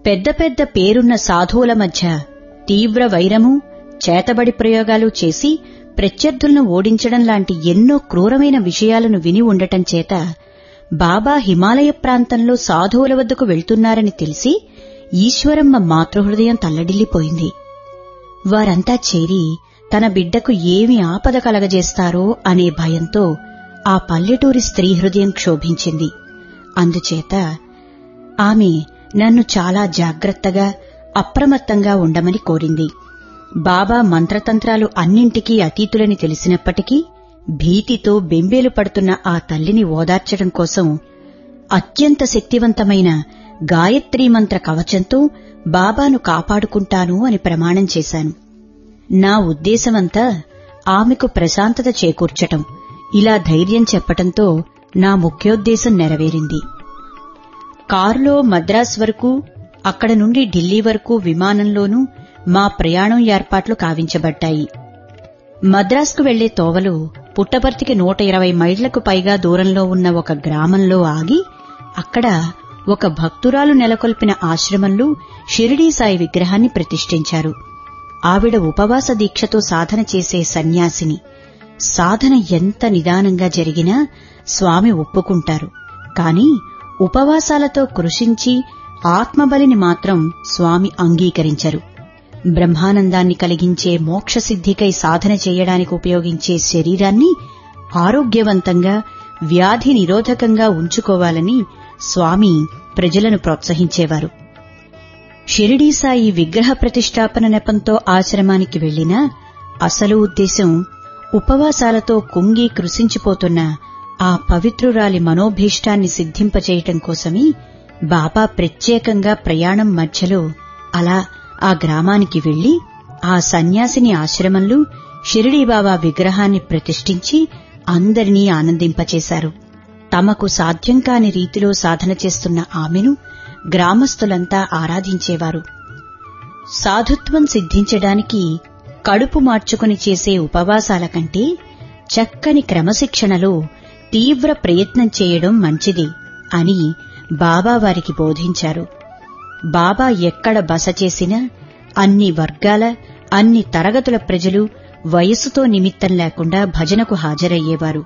పెద్ద పెద్ద పేరున్న సాధువుల మధ్య తీవ్ర వైరము చేతబడి ప్రయోగాలు చేసి ప్రత్యర్థులను ఓడించడం లాంటి ఎన్నో క్రూరమైన విషయాలను విని ఉండటం చేత బాబా హిమాలయ ప్రాంతంలో సాధువుల వద్దకు వెళ్తున్నారని తెలిసి ఈశ్వరమ్మ మాతృహృదయం తల్లడిల్లిపోయింది వారంతా చేరి తన బిడ్డకు ఏమి ఆపద కలగజేస్తారో అనే భయంతో ఆ పల్లెటూరి స్త్రీ హృదయం క్షోభించింది అందుచేత ఆమె నన్ను చాలా జాగ్రత్తగా అప్రమత్తంగా ఉండమని కోరింది బాబా మంత్రతంత్రాలు అన్నింటికీ అతీతులని తెలిసినప్పటికీ భీతితో బెంబేలు పడుతున్న ఆ తల్లిని ఓదార్చడం కోసం అత్యంత శక్తివంతమైన గాయత్రీ మంత్ర కవచంతో బాబాను కాపాడుకుంటాను అని ప్రమాణం చేశాను నా ఉద్దేశమంతా ఆమెకు ప్రశాంతత చేకూర్చటం ఇలా ధైర్యం చెప్పటంతో నా ముఖ్యోద్దేశం నెరవేరింది కారులో మద్రాస్ వరకు అక్కడ నుండి ఢిల్లీ వరకు విమానంలోనూ మా ప్రయాణం ఏర్పాట్లు కావించబడ్డాయి మద్రాస్కు వెళ్లే తోవలు పుట్టపర్తికి నూట ఇరవై మైళ్లకు పైగా దూరంలో ఉన్న ఒక గ్రామంలో ఆగి అక్కడ ఒక భక్తురాలు నెలకొల్పిన ఆశ్రమంలో షిరిడీ సాయి విగ్రహాన్ని ప్రతిష్ఠించారు ఆవిడ ఉపవాస దీక్షతో సాధన చేసే సన్యాసిని సాధన ఎంత నిదానంగా జరిగినా స్వామి ఒప్పుకుంటారు కాని ఉపవాసాలతో కృషించి ఆత్మబలిని మాత్రం స్వామి అంగీకరించరు బ్రహ్మానందాన్ని కలిగించే మోక్షసిద్ధికై సాధన చేయడానికి ఉపయోగించే శరీరాన్ని ఆరోగ్యవంతంగా వ్యాధి నిరోధకంగా ఉంచుకోవాలని స్వామి ప్రజలను ప్రోత్సహించేవారు షిరిడీ సాయి విగ్రహ ప్రతిష్టాపన నెపంతో ఆశ్రమానికి వెళ్లినా అసలు ఉద్దేశం ఉపవాసాలతో కుంగి కృషించిపోతున్న ఆ పవిత్రురాలి మనోభీష్టాన్ని సిద్ధింపచేయటం కోసమే బాబా ప్రత్యేకంగా ప్రయాణం మధ్యలో అలా ఆ గ్రామానికి వెళ్లి ఆ సన్యాసిని ఆశ్రమంలో షిరిడీ బాబా విగ్రహాన్ని ప్రతిష్ఠించి అందరినీ ఆనందింపచేశారు తమకు సాధ్యం కాని రీతిలో సాధన చేస్తున్న ఆమెను గ్రామస్తులంతా ఆరాధించేవారు సాధుత్వం సిద్ధించడానికి కడుపు మార్చుకుని చేసే ఉపవాసాల కంటే చక్కని క్రమశిక్షణలో తీవ్ర ప్రయత్నం చేయడం మంచిది అని బాబా వారికి బోధించారు బాబా ఎక్కడ బస చేసినా అన్ని వర్గాల అన్ని తరగతుల ప్రజలు వయసుతో నిమిత్తం లేకుండా భజనకు హాజరయ్యేవారు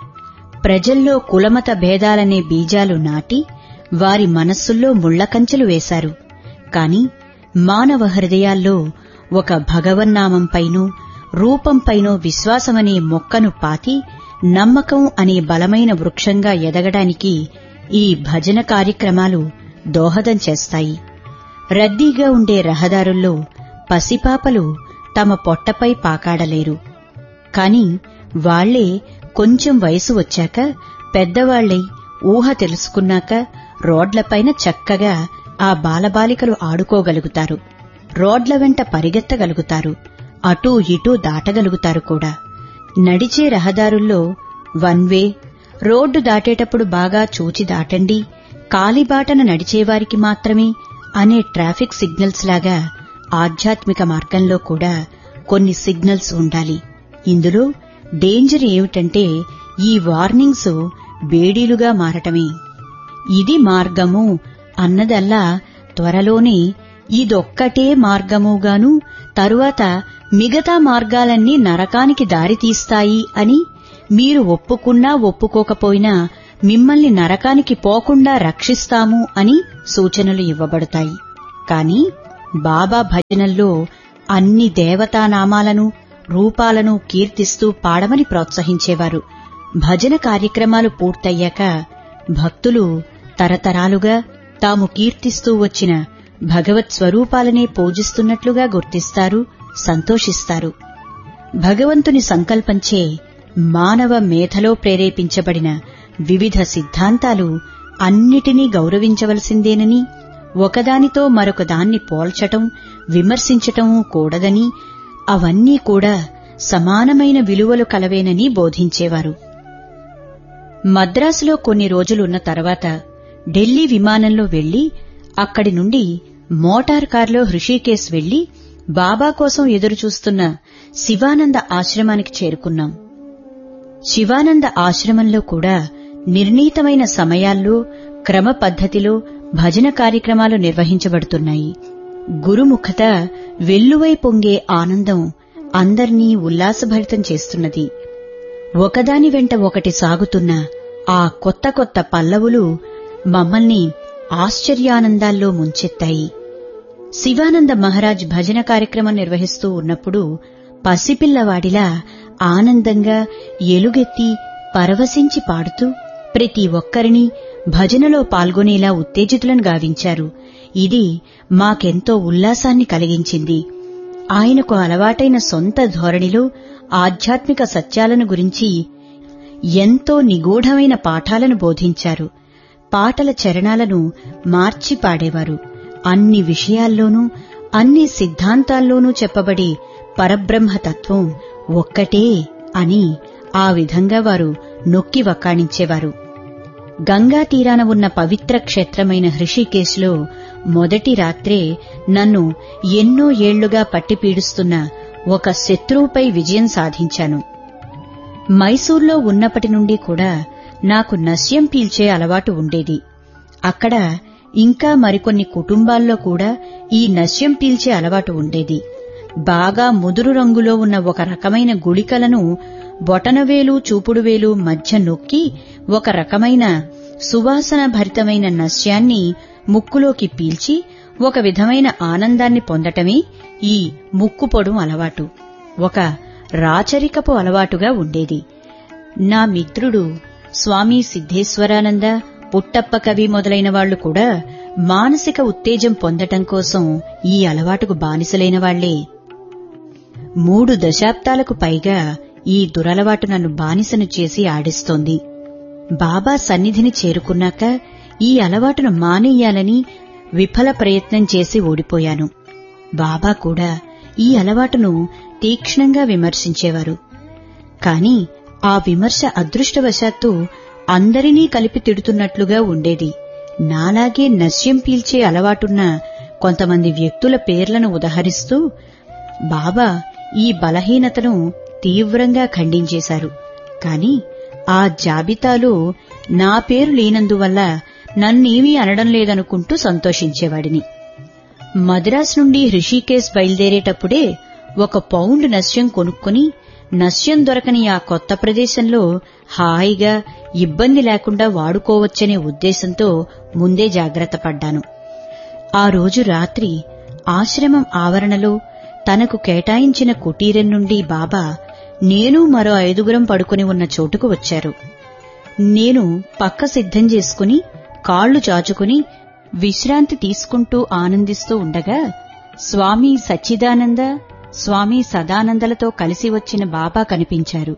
ప్రజల్లో కులమత భేదాలనే బీజాలు నాటి వారి మనస్సుల్లో ముళ్లకంచెలు వేశారు కాని మానవ హృదయాల్లో ఒక భగవన్నామంపైనో రూపంపైనో విశ్వాసమనే మొక్కను పాతి నమ్మకం అనే బలమైన వృక్షంగా ఎదగడానికి ఈ భజన కార్యక్రమాలు దోహదం చేస్తాయి రద్దీగా ఉండే రహదారుల్లో పసిపాపలు తమ పొట్టపై పాకాడలేరు కాని వాళ్లే కొంచెం వయసు వచ్చాక పెద్దవాళ్లై ఊహ తెలుసుకున్నాక రోడ్లపైన చక్కగా ఆ బాలబాలికలు ఆడుకోగలుగుతారు రోడ్ల వెంట పరిగెత్తగలుగుతారు అటూ ఇటూ దాటగలుగుతారు కూడా నడిచే రహదారుల్లో వన్ వే రోడ్డు దాటేటప్పుడు బాగా చూచి దాటండి కాలిబాటన నడిచేవారికి మాత్రమే అనే ట్రాఫిక్ సిగ్నల్స్ లాగా ఆధ్యాత్మిక మార్గంలో కూడా కొన్ని సిగ్నల్స్ ఉండాలి ఇందులో డేంజర్ ఏమిటంటే ఈ వార్నింగ్స్ బేడీలుగా మారటమే ఇది మార్గము అన్నదల్లా త్వరలోనే ఇదొక్కటే మార్గముగాను తరువాత మిగతా మార్గాలన్నీ నరకానికి దారితీస్తాయి అని మీరు ఒప్పుకున్నా ఒప్పుకోకపోయినా మిమ్మల్ని నరకానికి పోకుండా రక్షిస్తాము అని సూచనలు ఇవ్వబడతాయి కాని బాబా భజనల్లో అన్ని దేవతానామాలను రూపాలను కీర్తిస్తూ పాడమని ప్రోత్సహించేవారు భజన కార్యక్రమాలు పూర్తయ్యాక భక్తులు తరతరాలుగా తాము కీర్తిస్తూ వచ్చిన భగవత్ స్వరూపాలనే పూజిస్తున్నట్లుగా గుర్తిస్తారు సంతోషిస్తారు భగవంతుని సంకల్పంచే మానవ మేధలో ప్రేరేపించబడిన వివిధ సిద్ధాంతాలు అన్నిటినీ గౌరవించవలసిందేనని ఒకదానితో మరొకదాన్ని పోల్చటం విమర్శించటం కూడదని అవన్నీ కూడా సమానమైన విలువలు కలవేనని బోధించేవారు మద్రాసులో కొన్ని రోజులున్న తర్వాత ఢిల్లీ విమానంలో వెళ్లి అక్కడి నుండి మోటార్ కారులో హృషికేశ్ వెళ్లి బాబా కోసం ఎదురుచూస్తున్న శివానంద ఆశ్రమానికి చేరుకున్నాం శివానంద ఆశ్రమంలో కూడా నిర్ణీతమైన సమయాల్లో క్రమ పద్ధతిలో భజన కార్యక్రమాలు నిర్వహించబడుతున్నాయి గురుముఖత వెల్లువై పొంగే ఆనందం అందర్నీ ఉల్లాసభరితం చేస్తున్నది ఒకదాని వెంట ఒకటి సాగుతున్న ఆ కొత్త కొత్త పల్లవులు మమ్మల్ని ఆశ్చర్యానందాల్లో ముంచెత్తాయి శివానంద మహారాజ్ భజన కార్యక్రమం నిర్వహిస్తూ ఉన్నప్పుడు పసిపిల్లవాడిలా ఆనందంగా ఎలుగెత్తి పరవశించి పాడుతూ ప్రతి ఒక్కరిని భజనలో పాల్గొనేలా ఉత్తేజితులను గావించారు ఇది మాకెంతో ఉల్లాసాన్ని కలిగించింది ఆయనకు అలవాటైన సొంత ధోరణిలో ఆధ్యాత్మిక సత్యాలను గురించి ఎంతో నిగూఢమైన పాఠాలను బోధించారు పాటల చరణాలను మార్చి పాడేవారు అన్ని విషయాల్లోనూ అన్ని సిద్ధాంతాల్లోనూ చెప్పబడే పరబ్రహ్మతత్వం ఒక్కటే అని ఆ విధంగా వారు నొక్కి వక్కాణించేవారు గంగా తీరాన ఉన్న పవిత్ర క్షేత్రమైన హృషికేశ్లో మొదటి రాత్రే నన్ను ఎన్నో ఏళ్లుగా పట్టిపీడుస్తున్న ఒక శత్రువుపై విజయం సాధించాను మైసూర్లో ఉన్నప్పటి నుండి కూడా నాకు నస్యం పీల్చే అలవాటు ఉండేది అక్కడ ఇంకా మరికొన్ని కుటుంబాల్లో కూడా ఈ నస్యం పీల్చే అలవాటు ఉండేది బాగా ముదురు రంగులో ఉన్న ఒక రకమైన గుళికలను బొటనవేలు చూపుడువేలు మధ్య నొక్కి ఒక రకమైన సువాసన భరితమైన నస్యాన్ని ముక్కులోకి పీల్చి ఒక విధమైన ఆనందాన్ని పొందటమే ఈ ముక్కుపొడం అలవాటు ఒక రాచరికపు అలవాటుగా ఉండేది నా మిత్రుడు స్వామి సిద్ధేశ్వరానంద పుట్టప్ప కవి మొదలైన వాళ్లు కూడా మానసిక ఉత్తేజం పొందటం కోసం ఈ అలవాటుకు బానిసలైన వాళ్లే మూడు దశాబ్దాలకు పైగా ఈ దురలవాటు నన్ను బానిసను చేసి ఆడిస్తోంది బాబా సన్నిధిని చేరుకున్నాక ఈ అలవాటును మానేయాలని విఫల ప్రయత్నం చేసి ఓడిపోయాను బాబా కూడా ఈ అలవాటును తీక్ష్ణంగా విమర్శించేవారు కాని ఆ విమర్శ అదృష్టవశాత్తు అందరినీ కలిపి తిడుతున్నట్లుగా ఉండేది నాలాగే నశ్యం పీల్చే అలవాటున్న కొంతమంది వ్యక్తుల పేర్లను ఉదహరిస్తూ బాబా ఈ బలహీనతను తీవ్రంగా ఖండించేశారు కాని ఆ జాబితాలో నా పేరు లేనందువల్ల నన్నేమీ అనడం లేదనుకుంటూ సంతోషించేవాడిని మద్రాస్ నుండి హృషికేశ్ బయలుదేరేటప్పుడే ఒక పౌండ్ నస్యం కొనుక్కొని నస్యం దొరకని ఆ కొత్త ప్రదేశంలో హాయిగా ఇబ్బంది లేకుండా వాడుకోవచ్చనే ఉద్దేశంతో ముందే జాగ్రత్త పడ్డాను ఆ రోజు రాత్రి ఆశ్రమం ఆవరణలో తనకు కేటాయించిన కుటీరం నుండి బాబా నేను మరో ఐదుగురం పడుకుని ఉన్న చోటుకు వచ్చారు నేను పక్క సిద్ధం చేసుకుని కాళ్లు చాచుకుని విశ్రాంతి తీసుకుంటూ ఆనందిస్తూ ఉండగా స్వామి సచ్చిదానంద స్వామి సదానందలతో కలిసి వచ్చిన బాబా కనిపించారు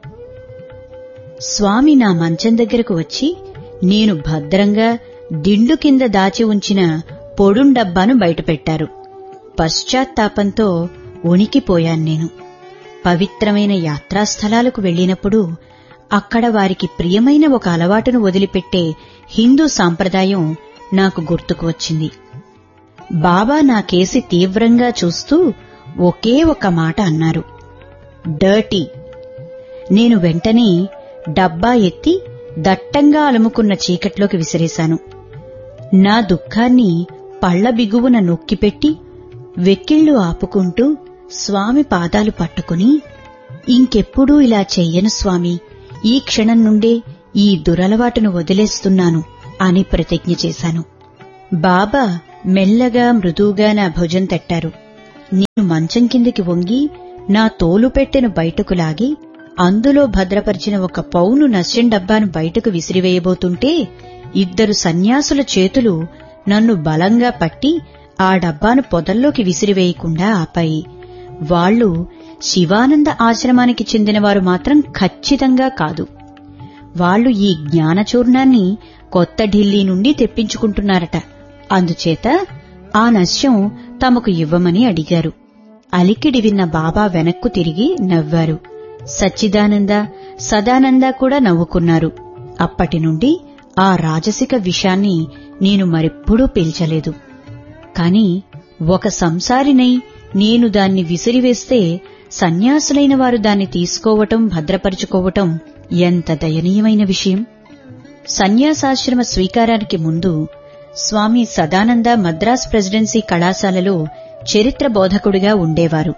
స్వామి నా మంచం దగ్గరకు వచ్చి నేను భద్రంగా దిండు కింద దాచి ఉంచిన పొడుండబ్బాను బయటపెట్టారు పశ్చాత్తాపంతో ఉనికిపోయాను నేను పవిత్రమైన యాత్రాస్థలాలకు వెళ్లినప్పుడు అక్కడ వారికి ప్రియమైన ఒక అలవాటును వదిలిపెట్టే హిందూ సాంప్రదాయం నాకు గుర్తుకు వచ్చింది బాబా నా కేసి తీవ్రంగా చూస్తూ ఒకే ఒక మాట అన్నారు డర్టీ నేను వెంటనే డబ్బా ఎత్తి దట్టంగా అలుముకున్న చీకట్లోకి విసిరేశాను నా దుఃఖాన్ని పళ్ల బిగువున నొక్కిపెట్టి వెక్కిళ్లు ఆపుకుంటూ స్వామి పాదాలు పట్టుకుని ఇంకెప్పుడూ ఇలా చెయ్యను స్వామి ఈ క్షణం నుండే ఈ దురలవాటును వదిలేస్తున్నాను అని ప్రతిజ్ఞ చేశాను బాబా మెల్లగా మృదువుగా నా భుజం తట్టారు నేను మంచం కిందికి వంగి నా తోలు పెట్టెను బయటకు లాగి అందులో భద్రపరిచిన ఒక పౌను నశ్యం డబ్బాను బయటకు విసిరివేయబోతుంటే ఇద్దరు సన్యాసుల చేతులు నన్ను బలంగా పట్టి ఆ డబ్బాను పొదల్లోకి విసిరివేయకుండా ఆపాయి వాళ్లు శివానంద ఆశ్రమానికి చెందినవారు మాత్రం ఖచ్చితంగా కాదు వాళ్లు ఈ జ్ఞానచూర్ణాన్ని కొత్త ఢిల్లీ నుండి తెప్పించుకుంటున్నారట అందుచేత ఆ నశ్యం తమకు ఇవ్వమని అడిగారు అలికిడి విన్న బాబా వెనక్కు తిరిగి నవ్వారు సచ్చిదానంద సదానంద కూడా నవ్వుకున్నారు అప్పటి నుండి ఆ రాజసిక విషాన్ని నేను మరెప్పుడూ పీల్చలేదు కాని ఒక సంసారినై నేను దాన్ని విసిరివేస్తే సన్యాసులైన వారు దాన్ని తీసుకోవటం భద్రపరుచుకోవటం ఎంత దయనీయమైన విషయం సన్యాసాశ్రమ స్వీకారానికి ముందు స్వామి సదానంద మద్రాస్ ప్రెసిడెన్సీ కళాశాలలో చరిత్ర బోధకుడిగా ఉండేవారు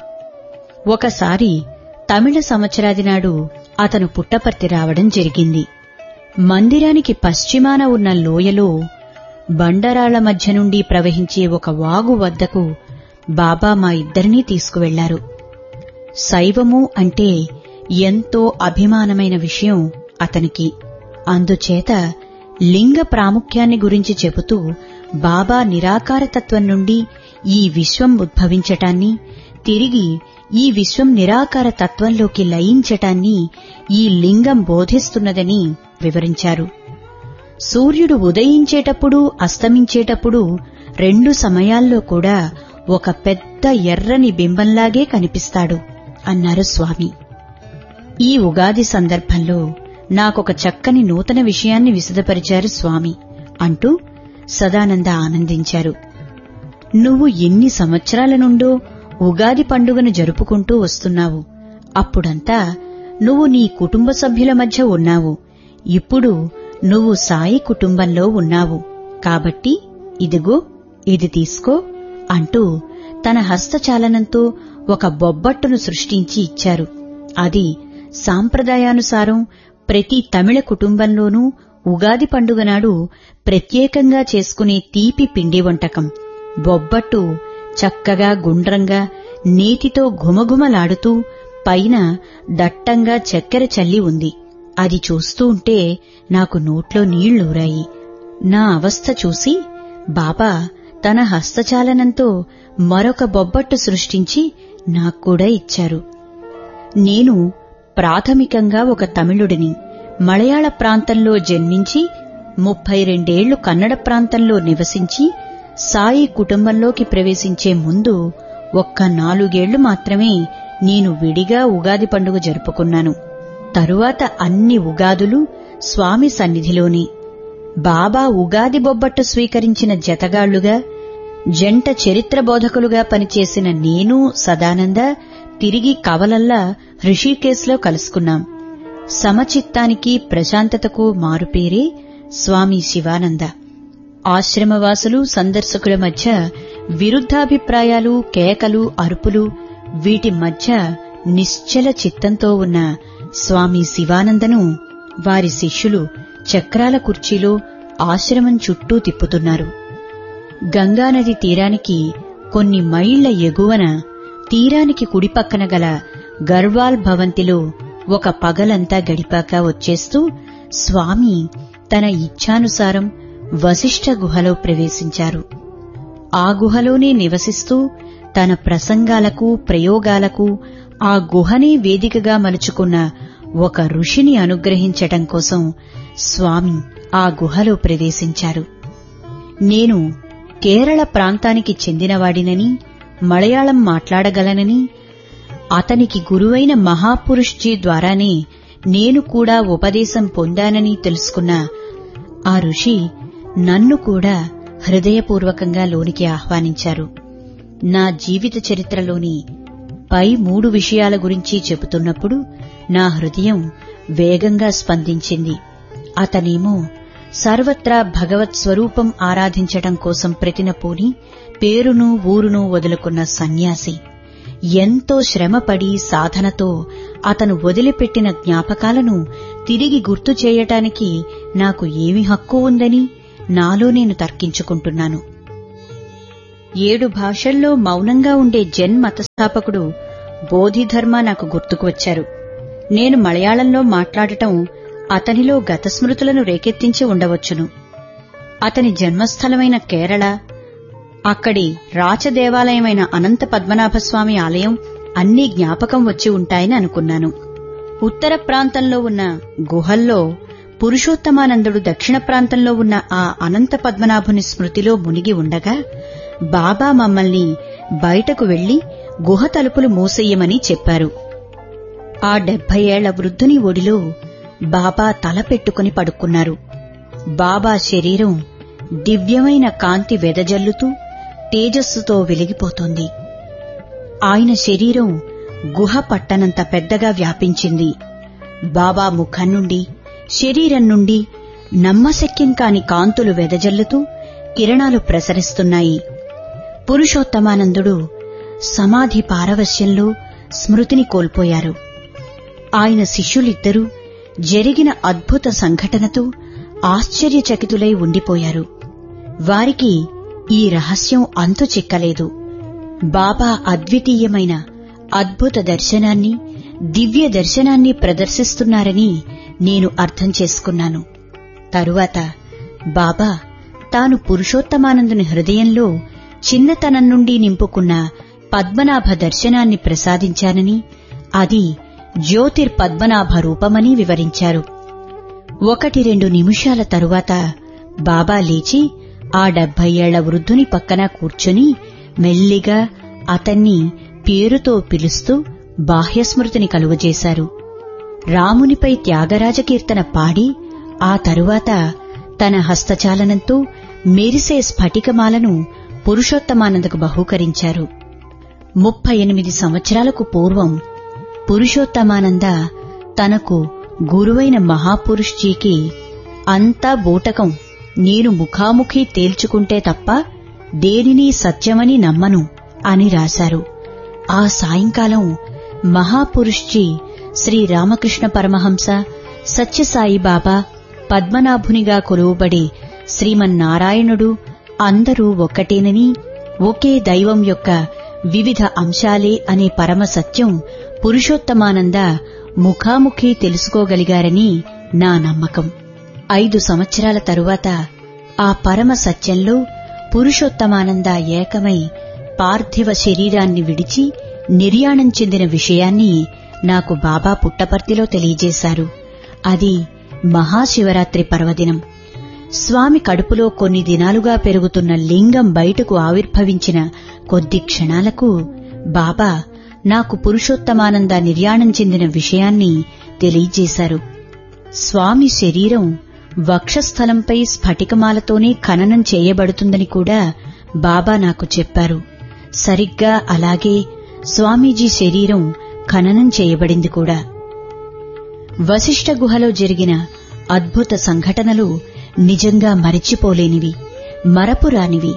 ఒకసారి తమిళ సంవత్సరాది నాడు అతను పుట్టపర్తి రావడం జరిగింది మందిరానికి పశ్చిమాన ఉన్న లోయలో బండరాళ్ల మధ్య నుండి ప్రవహించే ఒక వాగు వద్దకు బాబా మా ఇద్దరినీ తీసుకువెళ్లారు శైవము అంటే ఎంతో అభిమానమైన విషయం అతనికి అందుచేత లింగ ప్రాముఖ్యాన్ని గురించి చెబుతూ బాబా నిరాకారతత్వం నుండి ఈ విశ్వం ఉద్భవించటాన్ని తిరిగి ఈ విశ్వం నిరాకార తత్వంలోకి లయించటాన్ని ఈ లింగం బోధిస్తున్నదని వివరించారు సూర్యుడు ఉదయించేటప్పుడు అస్తమించేటప్పుడు రెండు సమయాల్లో కూడా ఒక పెద్ద ఎర్రని బింబంలాగే కనిపిస్తాడు అన్నారు స్వామి ఈ ఉగాది సందర్భంలో నాకొక చక్కని నూతన విషయాన్ని విశదపరిచారు స్వామి అంటూ సదానంద ఆనందించారు నువ్వు ఎన్ని సంవత్సరాల నుండో ఉగాది పండుగను జరుపుకుంటూ వస్తున్నావు అప్పుడంతా నువ్వు నీ కుటుంబ సభ్యుల మధ్య ఉన్నావు ఇప్పుడు నువ్వు సాయి కుటుంబంలో ఉన్నావు కాబట్టి ఇదిగో ఇది తీసుకో అంటూ తన హస్తచాలనంతో ఒక బొబ్బట్టును సృష్టించి ఇచ్చారు అది సాంప్రదాయానుసారం ప్రతి తమిళ కుటుంబంలోనూ ఉగాది పండుగ నాడు ప్రత్యేకంగా చేసుకునే తీపి పిండి వంటకం బొబ్బట్టు చక్కగా గుండ్రంగా నేతితో ఘుమఘుమలాడుతూ పైన దట్టంగా చక్కెర చల్లి ఉంది అది చూస్తూ ఉంటే నాకు నోట్లో నీళ్లూరాయి నా అవస్థ చూసి బాబా తన హస్తచాలనంతో మరొక బొబ్బట్టు సృష్టించి నాక్కూడా ఇచ్చారు నేను ప్రాథమికంగా ఒక తమిళుడిని మలయాళ ప్రాంతంలో జన్మించి ముప్పై రెండేళ్లు కన్నడ ప్రాంతంలో నివసించి సాయి కుటుంబంలోకి ప్రవేశించే ముందు ఒక్క నాలుగేళ్లు మాత్రమే నేను విడిగా ఉగాది పండుగ జరుపుకున్నాను తరువాత అన్ని ఉగాదులు స్వామి సన్నిధిలోనే బాబా ఉగాది బొబ్బట్టు స్వీకరించిన జతగాళ్లుగా జంట చరిత్ర బోధకులుగా పనిచేసిన నేను సదానంద తిరిగి కవలల్లా హృషికేశ్లో కలుసుకున్నాం సమచిత్తానికి ప్రశాంతతకు మారుపేరే స్వామి శివానంద ఆశ్రమవాసులు సందర్శకుల మధ్య విరుద్ధాభిప్రాయాలు కేకలు అరుపులు వీటి మధ్య నిశ్చల చిత్తంతో ఉన్న స్వామి శివానందను వారి శిష్యులు చక్రాల కుర్చీలో ఆశ్రమం చుట్టూ తిప్పుతున్నారు గంగానది తీరానికి కొన్ని మైళ్ల ఎగువన తీరానికి కుడిపక్కన గల గర్వాల్ భవంతిలో ఒక పగలంతా గడిపాక వచ్చేస్తూ స్వామి తన ఇచ్ఛానుసారం వశిష్ఠ గుహలో ప్రవేశించారు ఆ గుహలోనే నివసిస్తూ తన ప్రసంగాలకు ప్రయోగాలకు ఆ గుహనే వేదికగా మలుచుకున్న ఒక ఋషిని అనుగ్రహించటం కోసం స్వామి ఆ గుహలో ప్రవేశించారు నేను కేరళ ప్రాంతానికి చెందినవాడినని మలయాళం మాట్లాడగలనని అతనికి గురువైన మహాపురుష్జీ ద్వారానే నేను కూడా ఉపదేశం పొందానని తెలుసుకున్న ఆ ఋషి నన్ను కూడా హృదయపూర్వకంగా లోనికి ఆహ్వానించారు నా జీవిత చరిత్రలోని పై మూడు విషయాల గురించి చెబుతున్నప్పుడు నా హృదయం వేగంగా స్పందించింది అతనేమో సర్వత్రా భగవత్ స్వరూపం ఆరాధించటం కోసం ప్రతినపూని పేరును ఊరును వదులుకున్న సన్యాసి ఎంతో శ్రమపడి సాధనతో అతను వదిలిపెట్టిన జ్ఞాపకాలను తిరిగి గుర్తు చేయటానికి నాకు ఏమి హక్కు ఉందని నాలో నేను తర్కించుకుంటున్నాను ఏడు భాషల్లో మౌనంగా ఉండే జెన్ మతస్థాపకుడు బోధిధర్మ నాకు గుర్తుకు వచ్చారు నేను మలయాళంలో మాట్లాడటం అతనిలో గతస్మృతులను రేకెత్తించి ఉండవచ్చును అతని జన్మస్థలమైన కేరళ అక్కడి రాచదేవాలయమైన అనంత పద్మనాభస్వామి ఆలయం అన్నీ జ్ఞాపకం వచ్చి ఉంటాయని అనుకున్నాను ఉత్తర ప్రాంతంలో ఉన్న గుహల్లో పురుషోత్తమానందుడు దక్షిణ ప్రాంతంలో ఉన్న ఆ అనంత పద్మనాభుని స్మృతిలో మునిగి ఉండగా బాబా మమ్మల్ని బయటకు వెళ్లి గుహ తలుపులు మూసెయ్యమని చెప్పారు ఆ డెబ్బై ఏళ్ల వృద్ధుని ఒడిలో బాబా తల పెట్టుకుని పడుకున్నారు బాబా శరీరం దివ్యమైన కాంతి వెదజల్లుతూ తేజస్సుతో వెలిగిపోతోంది ఆయన శరీరం గుహ పట్టనంత పెద్దగా వ్యాపించింది బాబా ముఖం నుండి శరీరం నుండి నమ్మశక్యం కాని కాంతులు వెదజల్లుతూ కిరణాలు ప్రసరిస్తున్నాయి పురుషోత్తమానందుడు సమాధి పారవశ్యంలో స్మృతిని కోల్పోయారు ఆయన శిష్యులిద్దరూ జరిగిన అద్భుత సంఘటనతో ఆశ్చర్యచకితులై ఉండిపోయారు వారికి ఈ రహస్యం అంతు చిక్కలేదు బాబా అద్వితీయమైన అద్భుత దర్శనాన్ని దివ్య దర్శనాన్ని ప్రదర్శిస్తున్నారని నేను అర్థం చేసుకున్నాను తరువాత బాబా తాను పురుషోత్తమానందుని హృదయంలో చిన్నతనం నుండి నింపుకున్న పద్మనాభ దర్శనాన్ని ప్రసాదించానని అది జ్యోతిర్ పద్మనాభ రూపమని వివరించారు ఒకటి రెండు నిమిషాల తరువాత బాబా లేచి ఆ డెబ్బై ఏళ్ల వృద్ధుని పక్కన కూర్చుని మెల్లిగా అతన్ని పేరుతో పిలుస్తూ బాహ్యస్మృతిని కలుగజేశారు రామునిపై త్యాగరాజ కీర్తన పాడి ఆ తరువాత తన హస్తచాలనంతో మెరిసే స్ఫటికమాలను పురుషోత్తమానందకు బహూకరించారు ముప్పై ఎనిమిది సంవత్సరాలకు పూర్వం పురుషోత్తమానంద తనకు గురువైన మహాపురుష్జీకి అంతా బూటకం నేను ముఖాముఖి తేల్చుకుంటే తప్ప దేనిని సత్యమని నమ్మను అని రాశారు ఆ సాయంకాలం మహాపురుష్జీ శ్రీ రామకృష్ణ పరమహంస సత్యసాయిబాబా పద్మనాభునిగా కొలువబడే శ్రీమన్నారాయణుడు అందరూ ఒక్కటేనని ఒకే దైవం యొక్క వివిధ అంశాలే అనే పరమ సత్యం పురుషోత్తమానంద ముఖాముఖి తెలుసుకోగలిగారని నా నమ్మకం ఐదు సంవత్సరాల తరువాత ఆ పరమ సత్యంలో పురుషోత్తమానంద ఏకమై పార్థివ శరీరాన్ని విడిచి నిర్యాణం చెందిన విషయాన్ని నాకు బాబా పుట్టపర్తిలో తెలియజేశారు అది మహాశివరాత్రి పర్వదినం స్వామి కడుపులో కొన్ని దినాలుగా పెరుగుతున్న లింగం బయటకు ఆవిర్భవించిన కొద్ది క్షణాలకు బాబా నాకు పురుషోత్తమానంద నిర్యాణం చెందిన విషయాన్ని తెలియజేశారు స్వామి శరీరం వక్షస్థలంపై స్ఫటికమాలతోనే ఖననం చేయబడుతుందని కూడా బాబా నాకు చెప్పారు సరిగ్గా అలాగే స్వామీజీ శరీరం ఖననం చేయబడింది కూడా వశిష్ఠ గుహలో జరిగిన అద్భుత సంఘటనలు నిజంగా మరిచిపోలేనివి మరపురానివి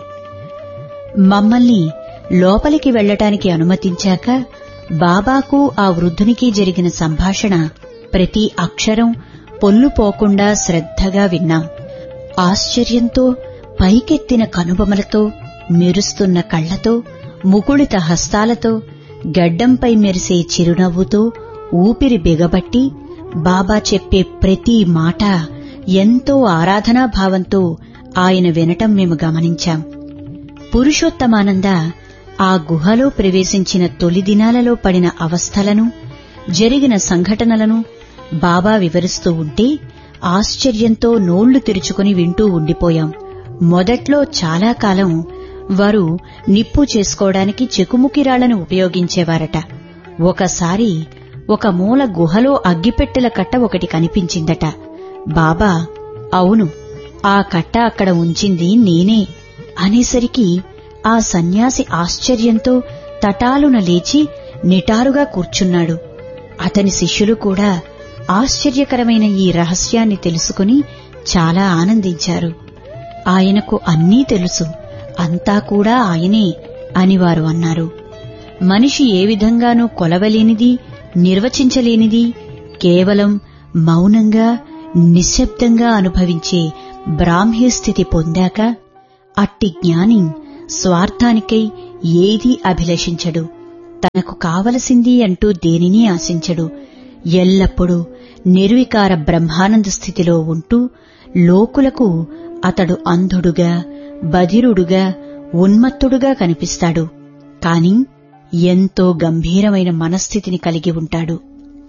మమ్మల్ని లోపలికి వెళ్లటానికి అనుమతించాక బాబాకు ఆ వృద్ధునికి జరిగిన సంభాషణ ప్రతి అక్షరం పొల్లుపోకుండా శ్రద్ధగా విన్నాం ఆశ్చర్యంతో పైకెత్తిన కనుబొమలతో మెరుస్తున్న కళ్లతో ముకుళిత హస్తాలతో గడ్డంపై మెరిసే చిరునవ్వుతో ఊపిరి బిగబట్టి బాబా చెప్పే ప్రతి మాట ఎంతో ఆరాధనాభావంతో ఆయన వినటం మేము గమనించాం పురుషోత్తమానంద ఆ గుహలో ప్రవేశించిన తొలి దినాలలో పడిన అవస్థలను జరిగిన సంఘటనలను బాబా వివరిస్తూ ఉంటే ఆశ్చర్యంతో నోళ్లు తెరుచుకుని వింటూ ఉండిపోయాం మొదట్లో చాలా కాలం వారు నిప్పు చేసుకోవడానికి చెకుముకిరాళ్లను ఉపయోగించేవారట ఒకసారి ఒక మూల గుహలో అగ్గిపెట్టెల కట్ట ఒకటి కనిపించిందట బాబా అవును ఆ కట్ట అక్కడ ఉంచింది నేనే అనేసరికి ఆ సన్యాసి ఆశ్చర్యంతో తటాలున లేచి నిటారుగా కూర్చున్నాడు అతని శిష్యులు కూడా ఆశ్చర్యకరమైన ఈ రహస్యాన్ని తెలుసుకుని చాలా ఆనందించారు ఆయనకు అన్నీ తెలుసు అంతా కూడా ఆయనే అని వారు అన్నారు మనిషి ఏ విధంగానూ కొలవలేనిది నిర్వచించలేనిది కేవలం మౌనంగా నిశ్శబ్దంగా అనుభవించే బ్రాహ్మ్య స్థితి పొందాక అట్టి జ్ఞాని స్వార్థానికై ఏదీ అభిలషించడు తనకు కావలసింది అంటూ దేనిని ఆశించడు ఎల్లప్పుడూ నిర్వికార బ్రహ్మానంద స్థితిలో ఉంటూ లోకులకు అతడు అంధుడుగా బధిరుడుగా ఉన్మత్తుడుగా కనిపిస్తాడు కాని ఎంతో గంభీరమైన మనస్థితిని కలిగి ఉంటాడు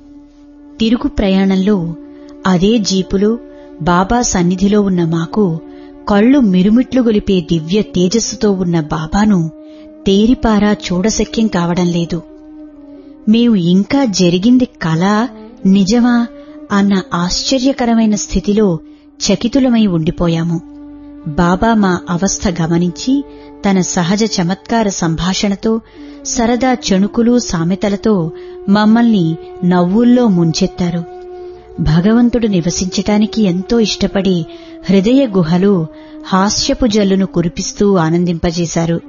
తిరుగు ప్రయాణంలో అదే జీపులో బాబా సన్నిధిలో ఉన్న మాకు కళ్ళు మిరుమిట్లు గొలిపే దివ్య తేజస్సుతో ఉన్న బాబాను తేరిపారా చూడశక్యం కావడం లేదు మేము ఇంకా జరిగింది కళ నిజమా అన్న ఆశ్చర్యకరమైన స్థితిలో చకితులమై ఉండిపోయాము బాబా మా అవస్థ గమనించి తన సహజ చమత్కార సంభాషణతో సరదా చెణుకులు సామెతలతో మమ్మల్ని నవ్వుల్లో ముంచెత్తారు భగవంతుడు నివసించటానికి ఎంతో ఇష్టపడి హృదయ గుహలో హాస్యపు జల్లును కురిపిస్తూ ఆనందింపజేశారు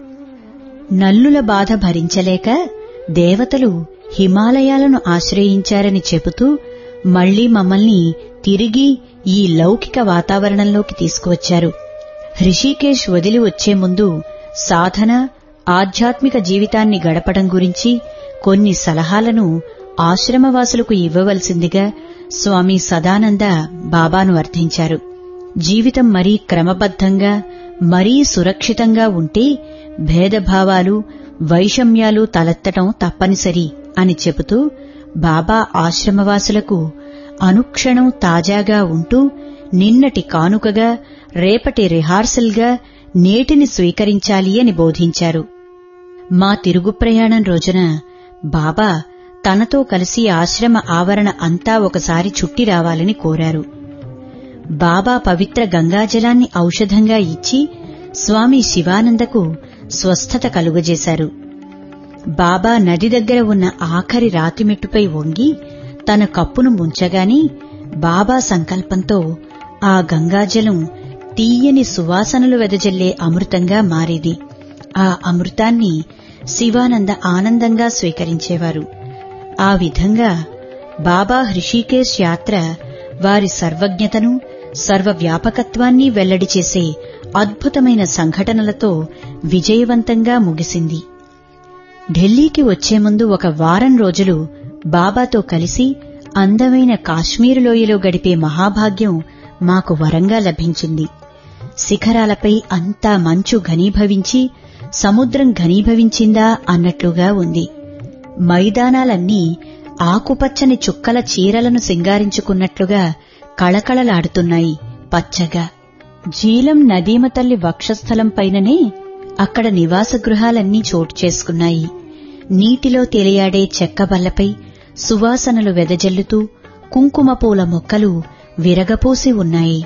నల్లుల బాధ భరించలేక దేవతలు హిమాలయాలను ఆశ్రయించారని చెబుతూ మళ్లీ మమ్మల్ని తిరిగి ఈ లౌకిక వాతావరణంలోకి తీసుకువచ్చారు హృషికేశ్ వదిలి వచ్చే ముందు సాధన ఆధ్యాత్మిక జీవితాన్ని గడపడం గురించి కొన్ని సలహాలను ఆశ్రమవాసులకు ఇవ్వవలసిందిగా స్వామి సదానంద బాబాను అర్థించారు జీవితం మరీ క్రమబద్ధంగా మరీ సురక్షితంగా ఉంటే భేదభావాలు వైషమ్యాలు తలెత్తటం తప్పనిసరి అని చెబుతూ బాబా ఆశ్రమవాసులకు అనుక్షణం తాజాగా ఉంటూ నిన్నటి కానుకగా రేపటి రిహార్సల్గా నేటిని స్వీకరించాలి అని బోధించారు మా తిరుగు ప్రయాణం రోజున బాబా తనతో కలిసి ఆశ్రమ ఆవరణ అంతా ఒకసారి చుట్టి రావాలని కోరారు బాబా పవిత్ర గంగాజలాన్ని ఔషధంగా ఇచ్చి స్వామి శివానందకు స్వస్థత కలుగజేశారు బాబా నది దగ్గర ఉన్న ఆఖరి రాతిమెట్టుపై వంగి తన కప్పును ముంచగాని బాబా సంకల్పంతో ఆ గంగాజలం తీయని సువాసనలు వెదజల్లే అమృతంగా మారేది ఆ అమృతాన్ని శివానంద ఆనందంగా స్వీకరించేవారు ఆ విధంగా బాబా హృషికేశ్ యాత్ర వారి సర్వజ్ఞతను సర్వవ్యాపకత్వాన్ని వెల్లడి చేసే అద్భుతమైన సంఘటనలతో విజయవంతంగా ముగిసింది ఢిల్లీకి వచ్చే ముందు ఒక వారం రోజులు బాబాతో కలిసి అందమైన కాశ్మీరు లోయలో గడిపే మహాభాగ్యం మాకు వరంగా లభించింది శిఖరాలపై అంతా మంచు ఘనీభవించి సముద్రం ఘనీభవించిందా అన్నట్లుగా ఉంది మైదానాలన్నీ ఆకుపచ్చని చుక్కల చీరలను సింగారించుకున్నట్లుగా కళకళలాడుతున్నాయి పచ్చగా జీలం నదీమ తల్లి వక్షస్థలం పైననే అక్కడ నివాస గృహాలన్నీ చోటు చేసుకున్నాయి నీటిలో తెలియాడే చెక్కబల్లపై సువాసనలు వెదజల్లుతూ కుంకుమ పూల మొక్కలు విరగపోసి ఉన్నాయి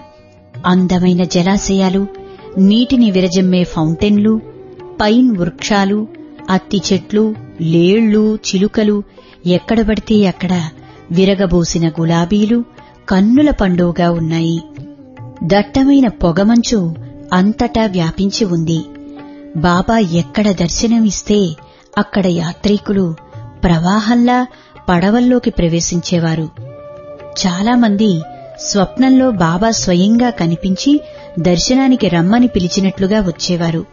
అందమైన జలాశయాలు నీటిని విరజమ్మే ఫౌంటైన్లు పైన్ వృక్షాలు అత్తి చెట్లు లేళ్లు చిలుకలు ఎక్కడ పడితే అక్కడ విరగబోసిన గులాబీలు కన్నుల పండుగగా ఉన్నాయి దట్టమైన పొగమంచు అంతటా వ్యాపించి ఉంది బాబా ఎక్కడ దర్శనమిస్తే అక్కడ యాత్రికులు ప్రవాహంలా పడవల్లోకి ప్రవేశించేవారు చాలామంది స్వప్నంలో బాబా స్వయంగా కనిపించి దర్శనానికి రమ్మని పిలిచినట్లుగా వచ్చేవారు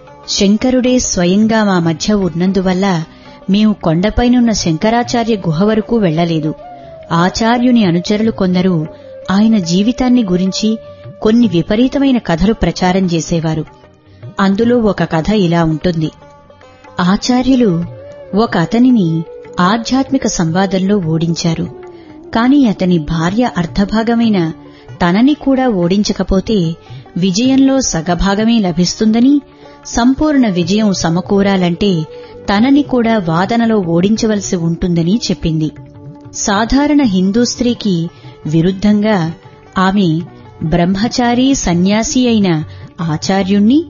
శంకరుడే స్వయంగా మా మధ్య ఉన్నందువల్ల మేము కొండపైనున్న శంకరాచార్య గుహ వరకు వెళ్లలేదు ఆచార్యుని అనుచరులు కొందరు ఆయన జీవితాన్ని గురించి కొన్ని విపరీతమైన కథలు ప్రచారం చేసేవారు అందులో ఒక కథ ఇలా ఉంటుంది ఆచార్యులు ఒక అతనిని ఆధ్యాత్మిక సంవాదంలో ఓడించారు కాని అతని భార్య అర్ధభాగమైన తనని కూడా ఓడించకపోతే విజయంలో సగభాగమే లభిస్తుందని సంపూర్ణ విజయం సమకూరాలంటే తనని కూడా వాదనలో ఓడించవలసి ఉంటుందని చెప్పింది సాధారణ హిందూ స్త్రీకి విరుద్ధంగా ఆమె బ్రహ్మచారి సన్యాసి అయిన ఆచార్యుణ్ణి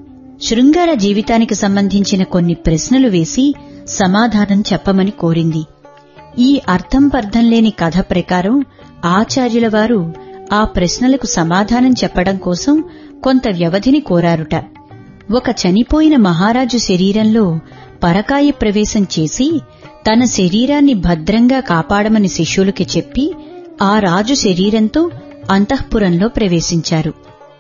శృంగార జీవితానికి సంబంధించిన కొన్ని ప్రశ్నలు వేసి సమాధానం చెప్పమని కోరింది ఈ అర్థం పర్థం లేని కథ ప్రకారం ఆచార్యుల వారు ఆ ప్రశ్నలకు సమాధానం చెప్పడం కోసం కొంత వ్యవధిని కోరారుట ఒక చనిపోయిన మహారాజు శరీరంలో పరకాయ ప్రవేశం చేసి తన శరీరాన్ని భద్రంగా కాపాడమని శిష్యులకి చెప్పి ఆ రాజు శరీరంతో అంతఃపురంలో ప్రవేశించారు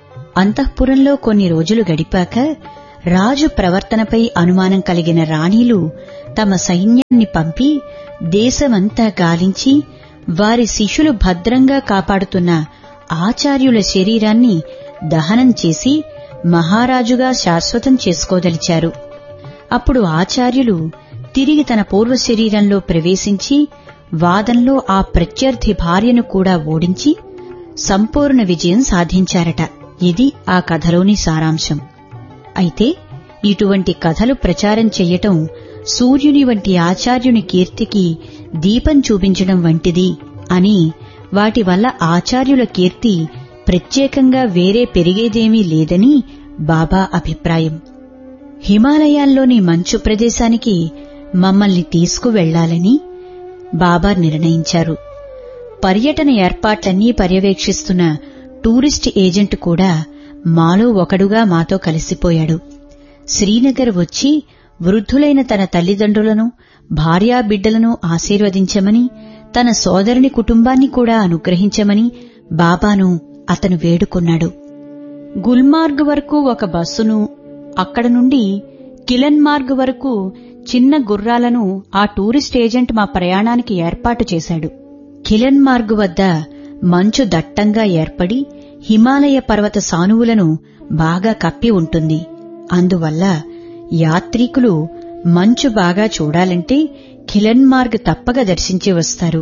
అంతఃపురంలో కొన్ని రోజులు గడిపాక రాజు ప్రవర్తనపై అనుమానం కలిగిన రాణీలు తమ సైన్యాన్ని పంపి దేశమంతా గాలించి వారి శిష్యులు భద్రంగా కాపాడుతున్న ఆచార్యుల శరీరాన్ని దహనం చేసి మహారాజుగా శాశ్వతం చేసుకోదలిచారు అప్పుడు ఆచార్యులు తిరిగి తన పూర్వ శరీరంలో ప్రవేశించి వాదంలో ఆ ప్రత్యర్థి భార్యను కూడా ఓడించి సంపూర్ణ విజయం సాధించారట ఇది ఆ కథలోని సారాంశం అయితే ఇటువంటి కథలు ప్రచారం చెయ్యటం సూర్యుని వంటి ఆచార్యుని కీర్తికి దీపం చూపించడం వంటిది అని వాటి వల్ల ఆచార్యుల కీర్తి ప్రత్యేకంగా వేరే పెరిగేదేమీ లేదని బాబా అభిప్రాయం హిమాలయాల్లోని మంచు ప్రదేశానికి మమ్మల్ని తీసుకువెళ్లాలని బాబా నిర్ణయించారు పర్యటన ఏర్పాట్లన్నీ పర్యవేక్షిస్తున్న టూరిస్ట్ ఏజెంట్ కూడా మాలో ఒకడుగా మాతో కలిసిపోయాడు శ్రీనగర్ వచ్చి వృద్ధులైన తన తల్లిదండ్రులను భార్యాబిడ్డలను ఆశీర్వదించమని తన సోదరుని కుటుంబాన్ని కూడా అనుగ్రహించమని బాబాను అతను వేడుకున్నాడు గుల్మార్గ్ వరకు ఒక బస్సును అక్కడ నుండి కిలన్ మార్గ్ వరకు చిన్న గుర్రాలను ఆ టూరిస్ట్ ఏజెంట్ మా ప్రయాణానికి ఏర్పాటు చేశాడు కిలన్ మార్గ్ వద్ద మంచు దట్టంగా ఏర్పడి హిమాలయ పర్వత సానువులను బాగా కప్పి ఉంటుంది అందువల్ల యాత్రికులు మంచు బాగా చూడాలంటే కిలన్ మార్గ్ తప్పక దర్శించి వస్తారు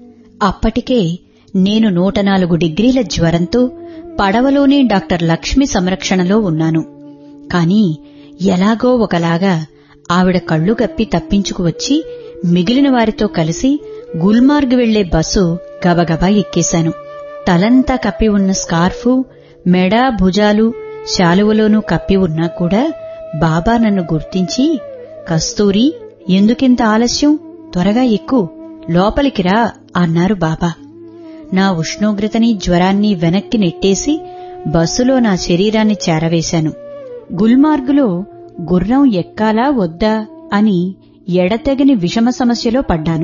అప్పటికే నేను నూట నాలుగు డిగ్రీల జ్వరంతో పడవలోనే డాక్టర్ లక్ష్మి సంరక్షణలో ఉన్నాను కాని ఎలాగో ఒకలాగా ఆవిడ కళ్ళు కప్పి తప్పించుకువచ్చి మిగిలిన వారితో కలిసి గుల్మార్గ్ వెళ్లే బస్సు గబగబా ఎక్కేశాను తలంతా కప్పి ఉన్న స్కార్ఫు మెడ భుజాలు శాలువలోనూ కప్పి ఉన్నా కూడా బాబా నన్ను గుర్తించి కస్తూరి ఎందుకింత ఆలస్యం త్వరగా ఎక్కు లోపలికి రా అన్నారు బాబా నా ఉష్ణోగ్రతని జ్వరాన్ని వెనక్కి నెట్టేసి బస్సులో నా శరీరాన్ని చేరవేశాను గుల్మార్గులో గుర్రం ఎక్కాలా వద్దా అని ఎడతెగని విషమ సమస్యలో పడ్డాను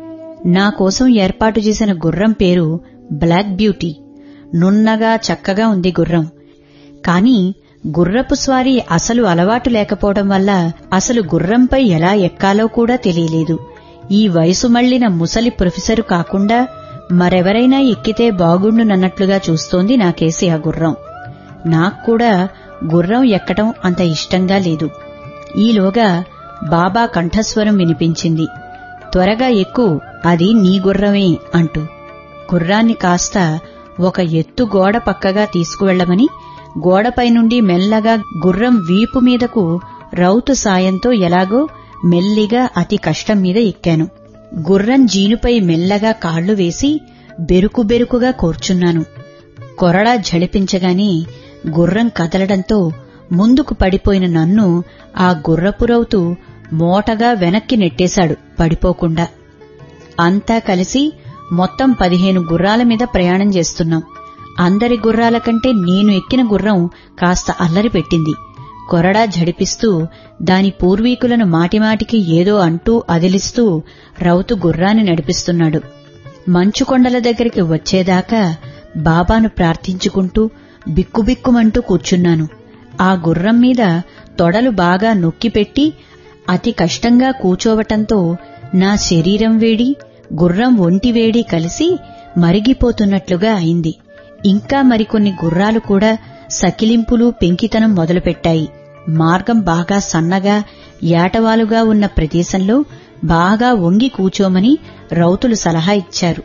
నా కోసం ఏర్పాటు చేసిన గుర్రం పేరు బ్లాక్ బ్యూటీ నున్నగా చక్కగా ఉంది గుర్రం కాని గుర్రపు స్వారీ అసలు అలవాటు లేకపోవడం వల్ల అసలు గుర్రంపై ఎలా ఎక్కాలో కూడా తెలియలేదు ఈ వయసు మళ్లిన ముసలి ప్రొఫెసరు కాకుండా మరెవరైనా ఎక్కితే బాగుండునన్నట్లుగా చూస్తోంది నాకేసి ఆ గుర్రం నాక్కూడా గుర్రం ఎక్కడం అంత ఇష్టంగా లేదు ఈలోగా బాబా కంఠస్వరం వినిపించింది త్వరగా ఎక్కు అది నీ గుర్రమే అంటూ గుర్రాన్ని కాస్త ఒక ఎత్తు గోడ పక్కగా తీసుకువెళ్లమని గోడపై నుండి మెల్లగా గుర్రం వీపు మీదకు రౌతు సాయంతో ఎలాగో మెల్లిగా అతి కష్టం మీద ఎక్కాను గుర్రం జీనుపై మెల్లగా కాళ్లు వేసి బెరుకు బెరుకుగా కూర్చున్నాను కొరడా ఝళిపించగానే గుర్రం కదలడంతో ముందుకు పడిపోయిన నన్ను ఆ గుర్రపురౌతు మోటగా వెనక్కి నెట్టేశాడు పడిపోకుండా అంతా కలిసి మొత్తం పదిహేను గుర్రాల మీద ప్రయాణం చేస్తున్నాం అందరి గుర్రాల కంటే నేను ఎక్కిన గుర్రం కాస్త అల్లరి పెట్టింది కొరడా ఝడిపిస్తూ దాని పూర్వీకులను మాటిమాటికి ఏదో అంటూ అదిలిస్తూ రౌతు గుర్రాన్ని నడిపిస్తున్నాడు మంచుకొండల దగ్గరికి వచ్చేదాకా బాబాను ప్రార్థించుకుంటూ బిక్కుబిక్కుమంటూ కూర్చున్నాను ఆ గుర్రం మీద తొడలు బాగా నొక్కిపెట్టి అతి కష్టంగా కూచోవటంతో నా శరీరం వేడి గుర్రం ఒంటి వేడి కలిసి మరిగిపోతున్నట్లుగా అయింది ఇంకా మరికొన్ని గుర్రాలు కూడా సకిలింపులు పెంకితనం మొదలుపెట్టాయి మార్గం బాగా సన్నగా ఏటవాలుగా ఉన్న ప్రదేశంలో బాగా వంగి కూచోమని రౌతులు సలహా ఇచ్చారు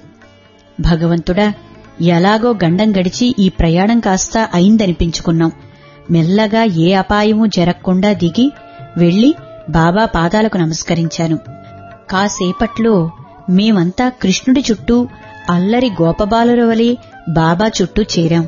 భగవంతుడా ఎలాగో గండం గడిచి ఈ ప్రయాణం కాస్త అయిందనిపించుకున్నాం మెల్లగా ఏ అపాయమూ జరగకుండా దిగి వెళ్లి బాబా పాదాలకు నమస్కరించాను కాసేపట్లో మేమంతా కృష్ణుడి చుట్టూ అల్లరి గోపబాలుర వలె బాబా చుట్టూ చేరాం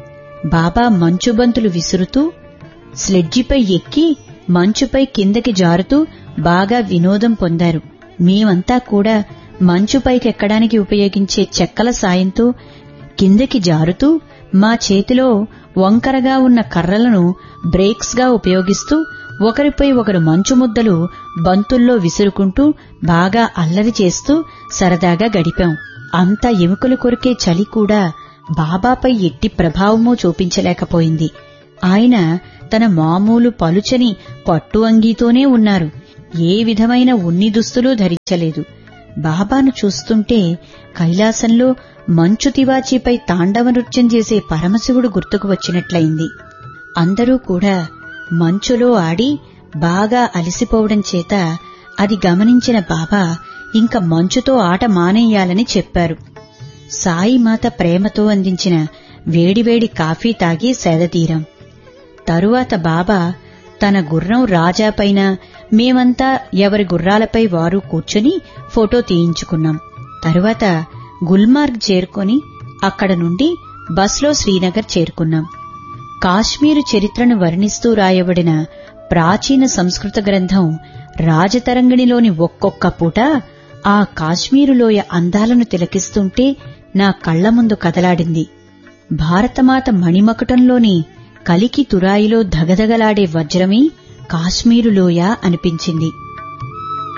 బాబా మంచుబంతులు విసురుతూ స్లెడ్జిపై ఎక్కి మంచుపై కిందకి జారుతూ బాగా వినోదం పొందారు మేమంతా కూడా మంచుపైకెక్కడానికి ఉపయోగించే చెక్కల సాయంతో కిందకి జారుతూ మా చేతిలో వంకరగా ఉన్న కర్రలను బ్రేక్స్గా ఉపయోగిస్తూ ఒకరిపై ఒకరు మంచు ముద్దలు బంతుల్లో విసురుకుంటూ బాగా అల్లరి చేస్తూ సరదాగా గడిపాం అంత ఎముకలు కొరికే చలి కూడా బాబాపై ఎట్టి ప్రభావమూ చూపించలేకపోయింది ఆయన తన మామూలు పలుచని పట్టు అంగీతోనే ఉన్నారు ఏ విధమైన ఉన్ని దుస్తులు ధరించలేదు బాబాను చూస్తుంటే కైలాసంలో మంచు తివాచీపై తాండవ నృత్యం చేసే పరమశివుడు గుర్తుకు వచ్చినట్లయింది అందరూ కూడా మంచులో ఆడి బాగా అలసిపోవడం చేత అది గమనించిన బాబా ఇంక మంచుతో ఆట మానేయాలని చెప్పారు సాయిమాత ప్రేమతో అందించిన వేడివేడి కాఫీ తాగి సేదతీరాం తరువాత బాబా తన గుర్రం రాజాపైన మేమంతా ఎవరి గుర్రాలపై వారు కూర్చుని ఫోటో తీయించుకున్నాం తరువాత గుల్మార్గ్ చేరుకొని అక్కడ నుండి బస్లో శ్రీనగర్ చేరుకున్నాం కాశ్మీరు చరిత్రను వర్ణిస్తూ రాయబడిన ప్రాచీన సంస్కృత గ్రంథం రాజతరంగిణిలోని ఒక్కొక్క పూట ఆ కాశ్మీరులోయ అందాలను తిలకిస్తుంటే నా కళ్ల ముందు కదలాడింది భారతమాత మణిమకుటంలోని కలికి తురాయిలో ధగధగలాడే వజ్రమీ కాశ్మీరులోయ అనిపించింది